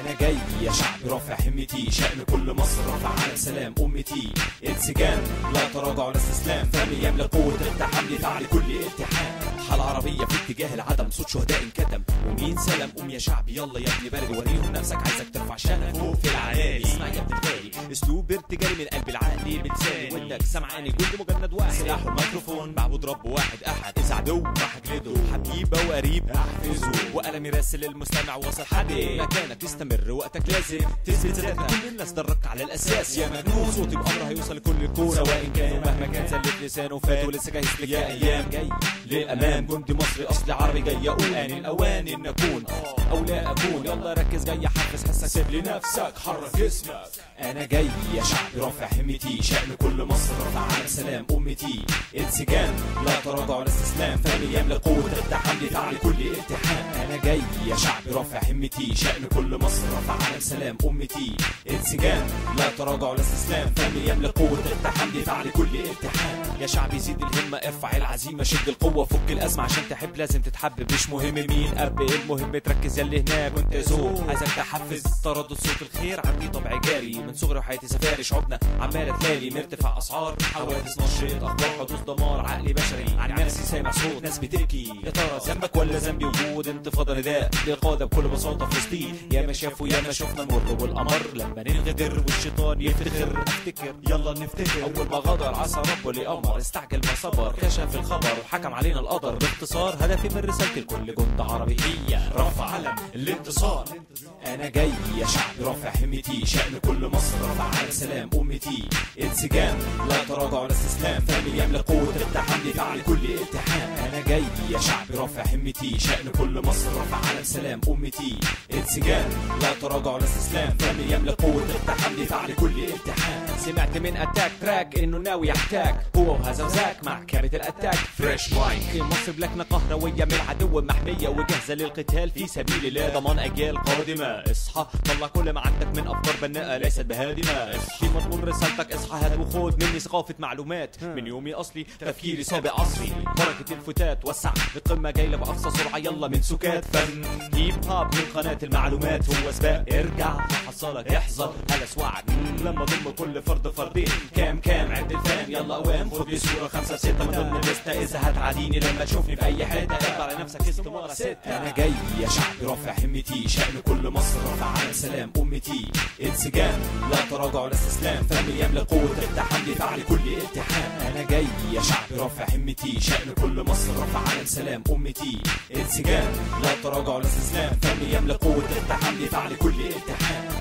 انا جاي يا شعب رافع همتي شأن كل مصر رفع على سلام امتي انسجام لا تراجع ولا استسلام فمي يملك قوة التحمل دفاع لكل التحام حالة عربية في اتجاه العدم صوت شهداء انكتم ومين سلم قوم يا شعب يلا يا ابن بلدي وريهم نفسك عايزك ترفع شانك فوق في العالي اسمع يا ابن الغالي اسلوب ارتجالي من قلب العقل بلساني ودك سمعاني كل مجند واحد سلاحه الميكروفون معبود رب واحد احد اذا عدو راح اجلده حبيبه وقريب احفظه وقلمي راسل للمستمع وصل حد مكانك تستمر وقتك لازم تثبت ذاتك كل الناس درك على الاساس يا مجنون صوتي بامر هيوصل لكل الكون سواء كان مهما كان زلت لسانه فات ولسه جاهز لك يا ايام جاي للامام جندي مصري اصلي عربي جاي اقول ان الاوان ان اكون او لا اكون يلا ركز جاي حفز حسك سيب لنفسك حرك اسمك انا جاي يا شعب رافع همتي شأن كل مصر رفع على سلام امتي انسجام لا تراجع ولا استسلام فمي يملك قوة التحمل دفاع لكل التحام انا جاي يا شعب رافع همتي شأن كل مصر رفع على سلام امتي انسجام لا تراجع ولا استسلام فمي يملك قوة التحمل دفاع لكل التحام يا شعب يزيد الهمة ارفع العزيمة شد القوة فك الأزمة عشان تحب لازم تتحبب مش مهم مين أب المهم تركز ياللي هناك وانت زوج عايزك تحفز تردد صوت الخير عندي طبع جاري من صغري وحياتي سفاري شعوبنا عمالة تلالي مرتفع أسعار حوادث نشرت أخبار حدوث دمار عقلي بشري عن نفسي سامع صوت ناس بتبكي يا ترى ذنبك ولا ذنبي وجود انتفاضة نداء لقادة بكل بساطة فلسطين يا ما شافوا يا ما شفنا المر والقمر لما ننغدر والشيطان يفتخر افتكر يلا نفتكر أول ما غدر عصى ربه لأمر استعجل ما صبر كشف الخبر وحكم علينا القدر باختصار هدفي من رسالتي لكل جند عربي هي رفع علم الانتصار انا جاي يا شعب رافع همتي شأن كل مصر رفع على سلام امتي انسجام لا تراجع ولا استسلام فمي يملك قوة التحمل دفاع لكل التحام انا جاي يا شعب رافع همتي شأن كل مصر رفع على سلام امتي انسجام لا تراجع ولا استسلام فمي يملك قوة التحمل دفاع لكل التحام سمعت من اتاك تراك انه ناوي يحتاج هو وهذا وذاك مع كابة الاتاك فريش مايك مصر بلكنة قهروية من العدو محمية وجاهزة للقتال في سبيل الله ضمان اجيال قادمة اصحى طلع كل ما عندك من افكار بناءة ليست بهادمة اصحى مضمون رسالتك اصحى هات وخد مني ثقافة معلومات من يومي اصلي تفكيري سابق عصري بركة الفتات وسع القمة جايلة بأقصى سرعة يلا من سكات فن هيب هوب من قناة المعلومات هو سباق ارجع حصلك احذر هلس وعد لما ضم كل فرد فردين كام كام عد الفام يلا قوام خد لي صورة خمسة ستة من ضمن الليستة إذا هتعاديني لما تشوفني في أي حتة اكتب على نفسك استمارة ستة أنا جاي يا شعب رافع همتي شأن كل مصر رفع على سلام أمتي انسجام لا تراجع ولا استسلام فمي يملك قوة التحمل دفاع لكل التحام أنا جاي يا شعب رافع همتي شأن كل مصر رفع على سلام أمتي انسجام لا تراجع ولا استسلام فمي يملك قوة التحمل دفاع لكل التحام